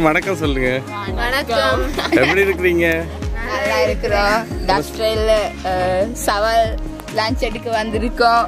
எல்லாரும் வணக்கம் சொல்லுங்க வணக்கம் எப்படி இருக்கிறீங்க நல்லா இருக்கிறோம் டஸ்ட்ரைல சவால் லஞ்ச் எடுக்க வந்திருக்கோம்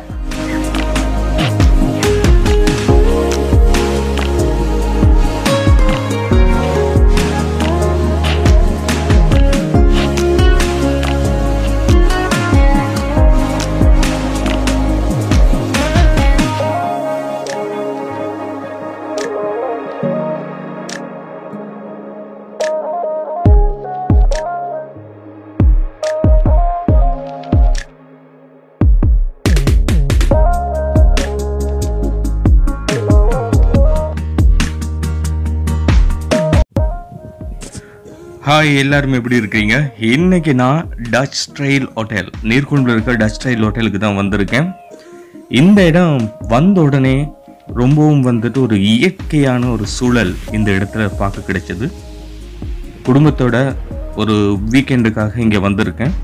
ஹாய் எல்லாரும் எப்படி இருக்கீங்க இன்னைக்கு நான் டச் ட்ரெயில் ஹோட்டல் நீர்கொண்டில் இருக்க டச் ட்ரெயில் ஹோட்டலுக்கு தான் வந்திருக்கேன் இந்த இடம் வந்த உடனே ரொம்பவும் வந்துட்டு ஒரு இயற்கையான ஒரு சூழல் இந்த இடத்துல பார்க்க கிடைச்சது குடும்பத்தோட ஒரு வீக்கெண்டுக்காக இங்கே வந்திருக்கேன்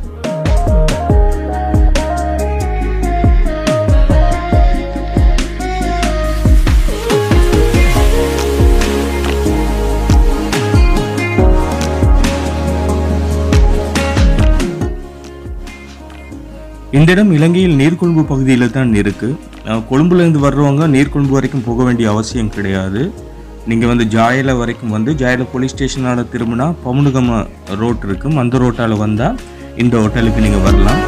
இந்த இடம் இலங்கையில் நீர்கொழும்பு பகுதியில் தான் இருக்கு அஹ் கொழும்புல இருந்து வர்றவங்க நீர்கொழும்பு வரைக்கும் போக வேண்டிய அவசியம் கிடையாது நீங்க வந்து ஜாயல வரைக்கும் வந்து ஜாயல போலீஸ் ஸ்டேஷனால திரும்பினா பமுனுகம ரோட் இருக்கும் அந்த ரோட்டால வந்தா இந்த ஹோட்டலுக்கு நீங்க வரலாம்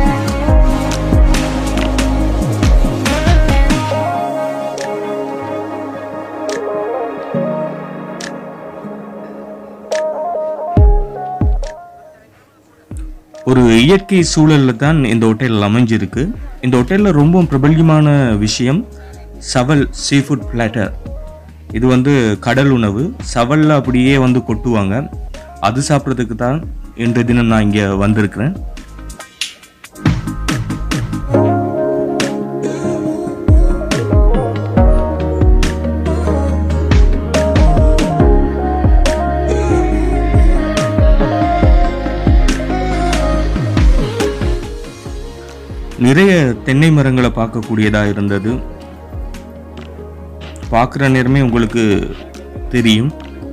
ஒரு இயற்கை சூழல்ல தான் இந்த ஹோட்டல் அமைஞ்சிருக்கு இந்த ஹோட்டல்ல ரொம்ப பிரபல்யமான விஷயம் சவல் சீ ஃபுட் பிளாட்டர் இது வந்து கடல் உணவு சவல்ல அப்படியே வந்து கொட்டுவாங்க அது சாப்பிட்றதுக்கு தான் இன்றைய தினம் நான் இங்கே வந்திருக்கிறேன் நிறைய தென்னை மரங்களை பார்க்கக்கூடியதாக இருந்தது பார்க்குற நேரமே உங்களுக்கு தெரியும்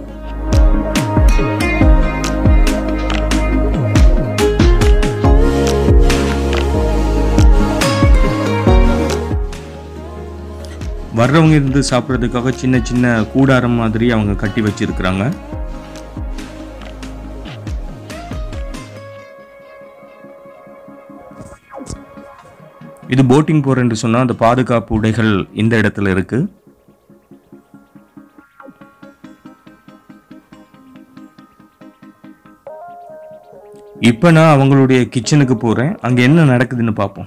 வர்றவங்க இருந்து சாப்பிட்றதுக்காக சின்ன சின்ன கூடாரம் மாதிரி அவங்க கட்டி வச்சிருக்கிறாங்க இது போட்டிங் போறேன்னு சொன்னா அந்த பாதுகாப்பு உடைகள் இந்த இடத்துல இருக்கு இப்போ நான் அவங்களுடைய கிச்சனுக்கு போறேன் அங்க என்ன நடக்குதுன்னு பார்ப்போம்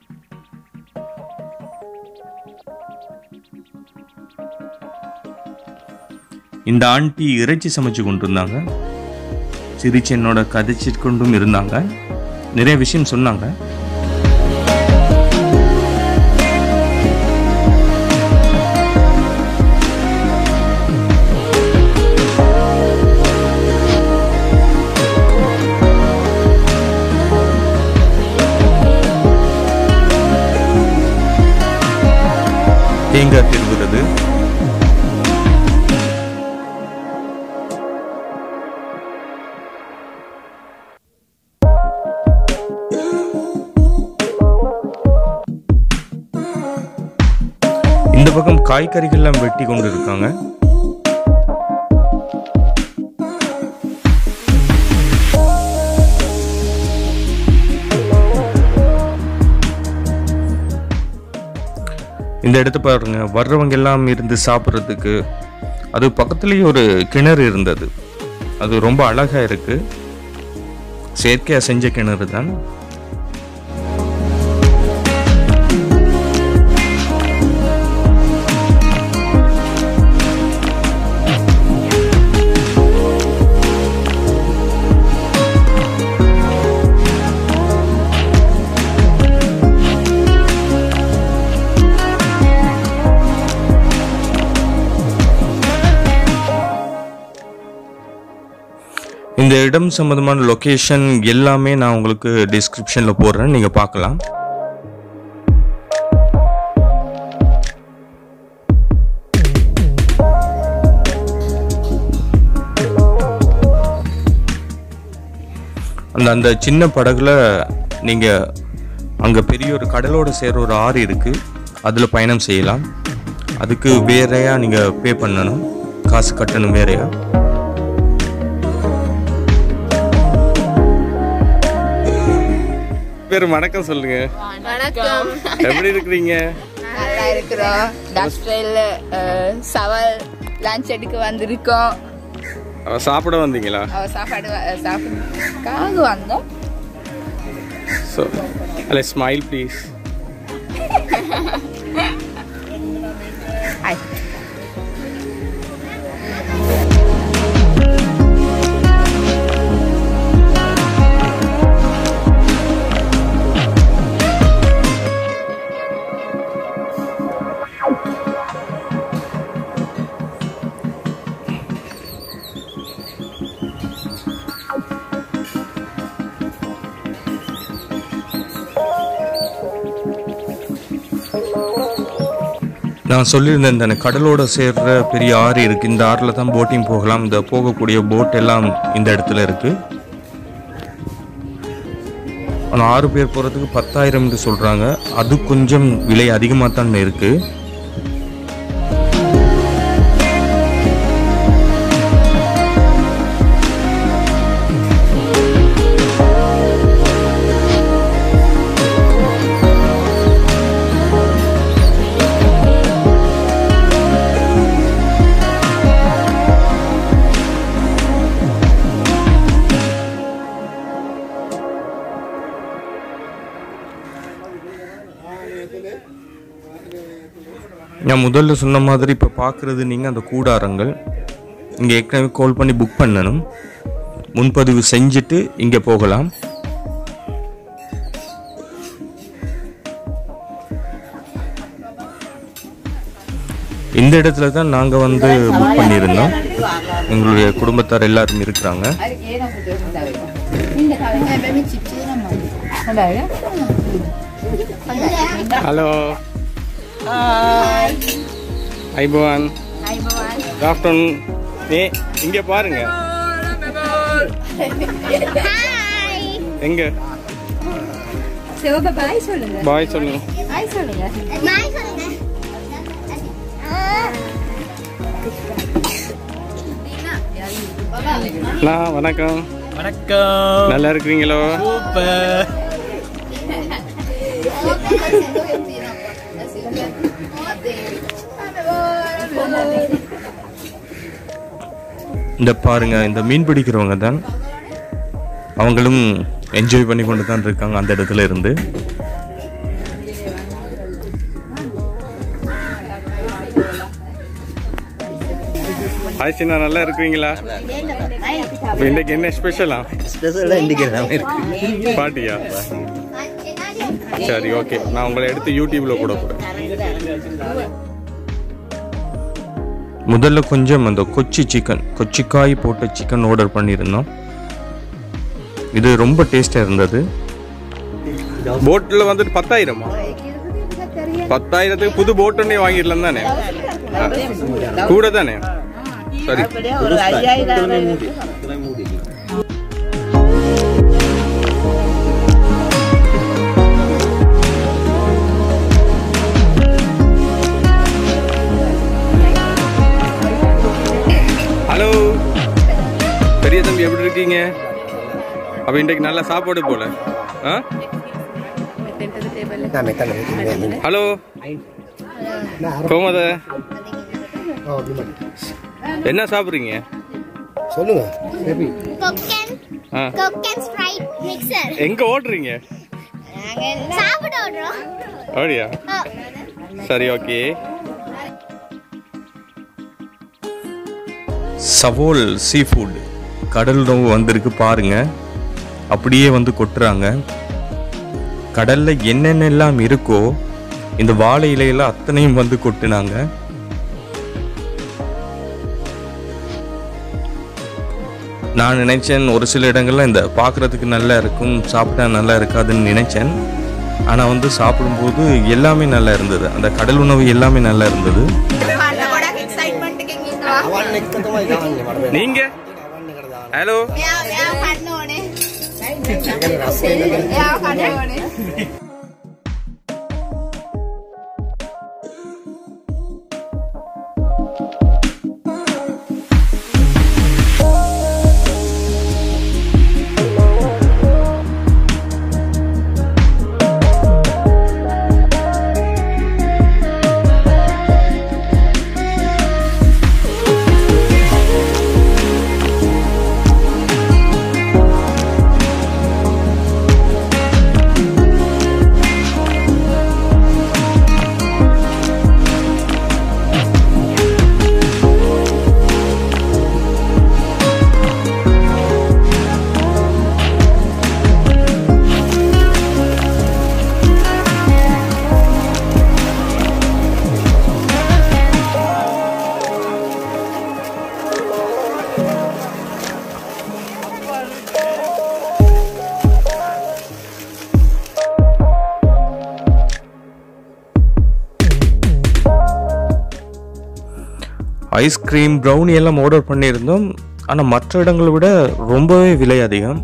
இந்த ஆண்டி இறைச்சி சமைச்சு கொண்டு இருந்தாங்க சிரிச்சு என்னோட கதைச்சு கொண்டும் இருந்தாங்க நிறைய விஷயம் சொன்னாங்க தேங்காய் திருவுறது இந்த பக்கம் காய்கறிகள்லாம் வெட்டி கொண்டு இருக்காங்க இந்த இடத்த பாருங்க வர்றவங்க எல்லாம் இருந்து சாப்பிட்றதுக்கு அது பக்கத்துலேயே ஒரு கிணறு இருந்தது அது ரொம்ப அழகா இருக்கு செயற்கையாக செஞ்ச கிணறு தான் இந்த இடம் சம்பந்தமான லொகேஷன் எல்லாமே நான் உங்களுக்கு டிஸ்கிரிப்ஷனில் போடுறேன் நீங்கள் பார்க்கலாம் அந்த அந்த சின்ன படகுல நீங்கள் அங்கே பெரிய ஒரு கடலோட சேர்ற ஒரு ஆறு இருக்குது அதில் பயணம் செய்யலாம் அதுக்கு வேறையா நீங்கள் பே பண்ணணும் காசு கட்டணும் வேறையா பேர் வணக்கம் சொல்லுங்க வணக்கம் எப்படி இருக்கிறீங்க நல்லா இருக்கிறோம் டஸ்ட்ரைல சவால் லஞ்ச் எடுக்க வந்திருக்கோம் சாப்பிட வந்தீங்களா அவ சாப்பாடு வ- சாப்பிடுறதுக்காக வந்தோம் ஸோ அல்ல ஸ்மைல் ப்ளீஸ் ஐ நான் சொல்லியிருந்தேன் இந்த கடலோட சேர்ற பெரிய ஆறு இருக்கு இந்த ஆறில் தான் போட்டிங் போகலாம் இந்த போகக்கூடிய போட் எல்லாம் இந்த இடத்துல இருக்கு ஆனால் ஆறு பேர் போகிறதுக்கு பத்தாயிரம்னு சொல்கிறாங்க அது கொஞ்சம் விலை அதிகமாக தான் இருக்கு நான் முதல்ல சொன்ன மாதிரி இப்போ பார்க்குறது நீங்கள் அந்த கூடாரங்கள் இங்கே ஏற்கனவே கால் பண்ணி புக் பண்ணணும் முன்பதிவு செஞ்சுட்டு இங்கே போகலாம் இந்த இடத்துல தான் நாங்கள் வந்து புக் பண்ணியிருந்தோம் எங்களுடைய குடும்பத்தார் எல்லாரும் இருக்கிறாங்க ஹலோ ஐபவான் குட் ஆஃப்டர்நூன் ஏ இங்கே பாருங்க எங்க சிவப்பா பாய் சொல்லுங்க பாய் சொல்லுங்க பாய் சொல்லுங்க நான் வணக்கம் வணக்கம் நல்லா இருக்கிறீங்களோ சூப்பர் இந்த பாருங்க இந்த மீன் பிடிக்கிறவங்க தான் அவங்களும் என்ஜாய் பண்ணி கொண்டு தான் இருக்காங்க அந்த இடத்துல இருந்து ஹாய் சின்ன நல்லா இருக்கிறீங்களா இப்ப இன்னைக்கு என்ன ஸ்பெஷலா ஸ்பெஷலாக இன்றைக்கி எல்லாமே இருக்கு பாட்டியா சரி ஓகே நான் உங்களை எடுத்து யூடியூப்ல கூட போடுறேன் முதல்ல கொஞ்சம் அந்த கொச்சி சிக்கன் கொச்சிக்காய் போட்ட சிக்கன் ஆர்டர் பண்ணியிருந்தோம் இது ரொம்ப டேஸ்டாக இருந்தது போட்டில் வந்துட்டு பத்தாயிரமா பத்தாயிரத்துக்கு புது போட் ஒன்றே வாங்கிடலாம் தானே கூட தானே சரி ஹலோ பெரிய தம்பி எப்படி இருக்கீங்க அப்ப இன்றைக்கு நல்லா சாப்பாடு போல ஆ தானே தானே ஹலோ கோமத என்ன சாப்பிட்றீங்க சொல்லுங்க கொக்கன் ஆ கொக்கன் ஸ்ப்ரைட் மிக்சர் எங்க ஓடுறீங்க சாப்பிட விடுறோம் அப்படியா சரி ஓகே சவோல் சீ ஃபுட் கடல் உணவு வந்திருக்கு பாருங்க அப்படியே வந்து கொட்டுறாங்க கடல்ல என்னென்னலாம் இருக்கோ இந்த வாழை இலையில அத்தனையும் வந்து கொட்டுனாங்க நான் நினைச்சேன் ஒரு சில இடங்கள்ல இந்த பார்க்கறதுக்கு நல்லா இருக்கும் சாப்பிட்டா நல்லா இருக்காதுன்னு நினைச்சேன் ஆனா வந்து சாப்பிடும்போது எல்லாமே நல்லா இருந்தது அந்த கடல் உணவு எல்லாமே நல்லா இருந்தது அவன் நெக்கத்தமாக இருக்காங்க நீங்க hello Ja, kan det vara det. Ice cream brownie எல்லாம் ஆர்டர் பண்ணியிருந்தோம் ஆனால் மற்ற இடங்களை விட ரொம்பவே விலை அதிகம்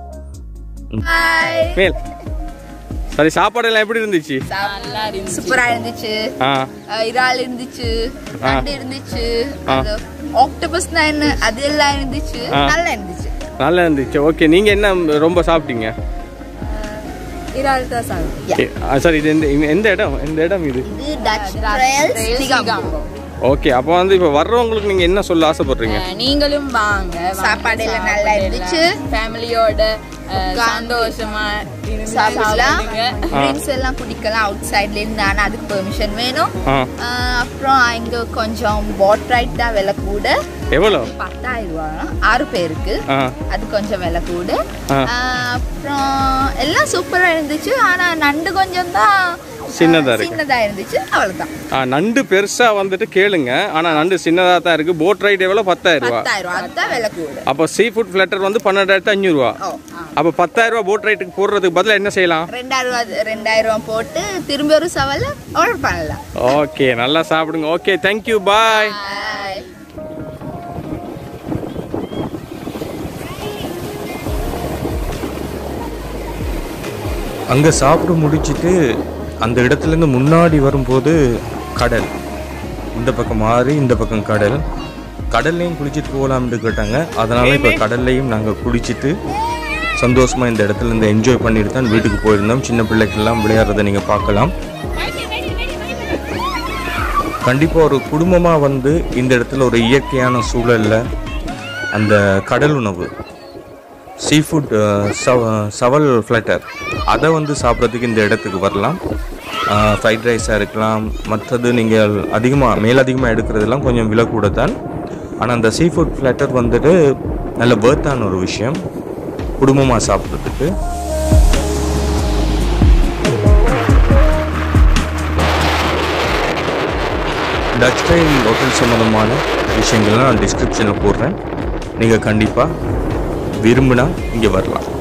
மேல் சரி சாப்பாடு எல்லாம் எப்படி இருந்துச்சு சூப்பரா இருந்துச்சு ஆ அஹ் இறால் இருந்துச்சு நண்டு இருந்துச்சு அது ஆக்டோபஸ் என்ன அது எல்லாம் இருந்துச்சு ஆ. நல்லா இருந்துச்சு நல்லா இருந்துச்சு ஓகே நீங்க என்ன ரொம்ப சாப்பிட்டீங்க இறால் தான் சாப்பிட்டோம் ஏ, ஆ, சரி இது எந்த எந்த இடம் எந்த இடம் இது இது டச் ட்ரையல்ஸ் சிகாம்போ ஓகே அப்போ வந்து இப்போ வர்றவங்களுக்கு நீங்க என்ன சொல்ல ஆசைப்படுறீங்க நீங்களும் வாங்க சாப்பாடு எல்லாம் நல்லா இருந்துச்சு. ஃபேமிலியோட சந்தோஷமா இருந்து சாப்பிடலாம் சாப்பிடுங்க. ட்ரிங்க்ஸ் எல்லாம் குடிக்கலாம் அவுட் சைட்ல இருந்து ஆனா அதுக்கு பெர்மிஷன் வேணும் ஆ அஹ் அப்புறம் இங்க கொஞ்சம் போட் ரைட் தான் விலை கூட எவ்வளோ பத்தாயிரம் ரூபா ஆறு பேருக்கு ஆ அது கொஞ்சம் விலை கூட ஆ. அஹ் அப்புறம் எல்லாம் சூப்பரா இருந்துச்சு ஆனா நண்டு கொஞ்சம் தான் சின்னதா இருக்கு. சின்னதா இருந்துச்சு அவ்வளவுதான் ஆ நண்டு பெருசா வந்துட்டு கேளுங்க ஆனா நண்டு சின்னதா தான் இருக்கு போட் ரைட் எவ்வளோ பத்தாயிரம் ரூபா பத்தாயிரம் ரூபா அதுதான் விலை கூட அப்போ சீ ஃபுட் ஃபிளட்டர் வந்து பன்னெண்டாயிரத்து அஞ்சூறுவா ஓ அப்போ பத்தாயிரம் ரூபா போட் ரைட்டுக்கு போடுறதுக்கு பதிலா என்ன செய்யலாம் ரெண்டாயிரம் ரூபா ரெண்டாயிரம் ரூபா போட்டு திரும்பி ஒரு சவால ஆர்டர் பண்ணலாம் ஓகே நல்லா சாப்பிடுங்க ஓகே தேங்க்யூ பாய் Bye. அங்கே சாப்பிட்டு முடிச்சிட்டு அந்த இடத்துலேருந்து முன்னாடி வரும்போது கடல் இந்த பக்கம் மாறி இந்த பக்கம் கடல் கடல்லையும் குளிச்சுட்டு போகலாம்னு கேட்டாங்க அதனால இப்போ கடல்லையும் நாங்கள் குளிச்சுட்டு சந்தோஷமாக இந்த இடத்துல இருந்து என்ஜாய் பண்ணிட்டு தான் வீட்டுக்கு போயிருந்தோம் சின்ன பிள்ளைக்கெல்லாம் விளையாடுறதை நீங்கள் பார்க்கலாம் கண்டிப்பாக ஒரு குடும்பமாக வந்து இந்த இடத்துல ஒரு இயற்கையான சூழலில் அந்த கடல் உணவு சீ ஃபுட் சவல் ஃப்ளட்டர் அதை வந்து சாப்பிட்றதுக்கு இந்த இடத்துக்கு வரலாம் ஃப்ரைட் ரைஸாக இருக்கலாம் மற்றது நீங்கள் அதிகமாக மேலதிகமாக எடுக்கிறதெல்லாம் கொஞ்சம் விலை கூட தான் ஆனால் அந்த சீ ஃபுட் ஃப்ளட்டர் வந்துட்டு நல்ல பேர்த்தான ஒரு விஷயம் குடும்பமாக சாப்பிட்றதுக்கு டச் ஸ்டைல் ஹோட்டல் சம்மந்தமான விஷயங்கள்லாம் நான் டிஸ்கிரிப்ஷனில் போடுறேன் நீங்கள் கண்டிப்பாக விரும்பினா இங்கே வரலாம்